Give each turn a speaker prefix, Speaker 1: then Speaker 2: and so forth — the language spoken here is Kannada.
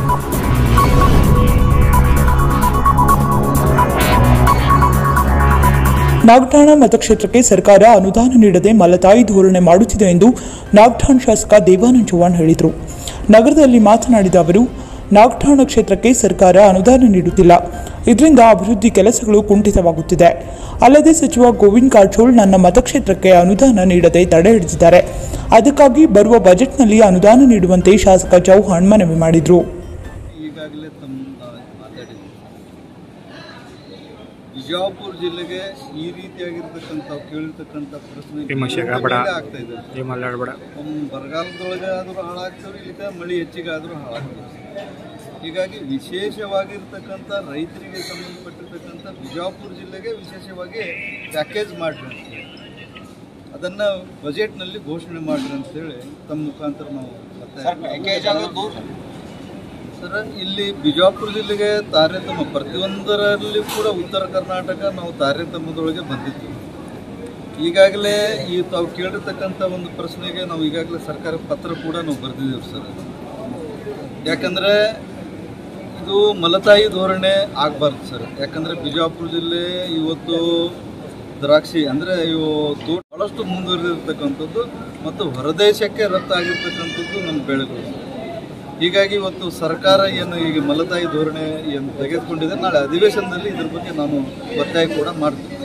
Speaker 1: ನಾಗಠಾಣ ಮತಕ್ಷೇತ್ರಕ್ಕೆ ಸರ್ಕಾರ ಅನುದಾನ ನೀಡದೆ ಮಲತಾಯಿ ಧೋರಣೆ ಮಾಡುತ್ತಿದೆ ಎಂದು ನಾಗಠಾಣ ಶಾಸಕ ದೇವಾನಂದ್ ಚೌಹಾಣ್ ಹೇಳಿದರು ನಗರದಲ್ಲಿ ಮಾತನಾಡಿದ ಅವರು ನಾಗಠಾಣ ಕ್ಷೇತ್ರಕ್ಕೆ ಸರ್ಕಾರ ಅನುದಾನ ನೀಡುತ್ತಿಲ್ಲ ಇದರಿಂದ ಅಭಿವೃದ್ಧಿ ಕೆಲಸಗಳು ಕುಂಠಿತವಾಗುತ್ತಿದೆ ಅಲ್ಲದೆ ಸಚಿವ ಗೋವಿಂದ್ ಕಾರಜೋಳ್ ನನ್ನ ಮತಕ್ಷೇತ್ರಕ್ಕೆ ಅನುದಾನ ನೀಡದೆ ತಡೆ ಹಿಡಿದಿದ್ದಾರೆ ಅದಕ್ಕಾಗಿ ಬರುವ ಬಜೆಟ್ನಲ್ಲಿ ಅನುದಾನ ನೀಡುವಂತೆ ಶಾಸಕ ಚೌಹಾಣ್ ಮನವಿ ಮಾಡಿದರು
Speaker 2: ಈಗಾಗಲೇ ತಮ್ಮ ಮಾತಾಡಿದ್ವಿ ಬಿಜಾಪುರ ಜಿಲ್ಲೆಗೆ ಈ ರೀತಿಯಾಗಿರ್ತಕ್ಕಂಥ ಕೇಳಿರ್ತಕ್ಕಂಥ ಪ್ರಶ್ನೆ
Speaker 3: ವಿಮರ್ಶೆಗೆ ಬೇಡ.
Speaker 2: ಈಗಾಗಲೇ ಆಗ್ತಾ ಇದೆ
Speaker 3: ಏನ್ ಮಾಡ್ಲಾಡ್ಬೇಡ
Speaker 2: ಒಮ್ಮೆ ಬರಗಾಲದೊಳಗೆ ಆದರೂ ಹಾಳಾಗ್ತವೆ ಇಲ್ಲಿಗೆ ಮಳೆ ಹೆಚ್ಚಿಗೆ ಆದರೂ ಹಾಳಾಗ್ತವೆ ಹೀಗಾಗಿ ವಿಶೇಷವಾಗಿರ್ತಕ್ಕಂಥ ರೈತರಿಗೆ ಸಂಬಂಧಪಟ್ಟಿರ್ತಕ್ಕಂಥ ಬಿಜಾಪುರ ಜಿಲ್ಲೆಗೆ ವಿಶೇಷವಾಗಿ ಪ್ಯಾಕೇಜ್ ಮಾಡ್ರಿ ಅಂತೇಳಿ ಅದನ್ನು ಬಜೆಟ್ನಲ್ಲಿ ಘೋಷಣೆ ಮಾಡ್ರಿ ಅಂತೇಳಿ ತಮ್ಮ ಮುಖಾಂತರ ನಾವು ಮತ್ತೆ ಸರ್ ಇಲ್ಲಿ ಬಿಜಾಪುರ ಜಿಲ್ಲೆಗೆ ತಾರತಮ್ಯ ಪ್ರತಿಯೊಂದರಲ್ಲಿ ಕೂಡ ಉತ್ತರ ಕರ್ನಾಟಕ ನಾವು ತಾರತಮ್ಯದೊಳಗೆ ಬಂದಿದ್ವಿ ಈಗಾಗಲೇ ಈ ತಾವು ಕೇಳಿರ್ತಕ್ಕಂಥ ಒಂದು ಪ್ರಶ್ನೆಗೆ ನಾವು ಈಗಾಗಲೇ ಸರ್ಕಾರ ಪತ್ರ ಕೂಡ ನಾವು ಬರೆದಿದ್ದೀವಿ ಸರ್ ಯಾಕಂದರೆ ಇದು ಮಲತಾಯಿ ಧೋರಣೆ ಆಗಬಾರ್ದು ಸರ್ ಯಾಕಂದರೆ ಬಿಜಾಪುರ ಜಿಲ್ಲೆ ಇವತ್ತು ದ್ರಾಕ್ಷಿ ಅಂದರೆ ಇವು ತೋಟ ಭಾಳಷ್ಟು ಮುಂದುವರೆದಿರ್ತಕ್ಕಂಥದ್ದು ಮತ್ತು ಹೊರದೇಶಕ್ಕೆ ರಫ್ತಾಗಿರ್ತಕ್ಕಂಥದ್ದು ನಮ್ಮ ಬೆಳೆಗಳು ಸರ್. ಹೀಗಾಗಿ ಇವತ್ತು ಸರ್ಕಾರ ಏನು ಈಗ ಮಲತಾಯಿ ಧೋರಣೆ ಏನು ತೆಗೆದುಕೊಂಡಿದೆ ನಾಳೆ ಅಧಿವೇಶನದಲ್ಲಿ ಇದ್ರ ಬಗ್ಗೆ ನಾನು ಒತ್ತಾಯ ಕೂಡ ಮಾಡ್ತೀನಿ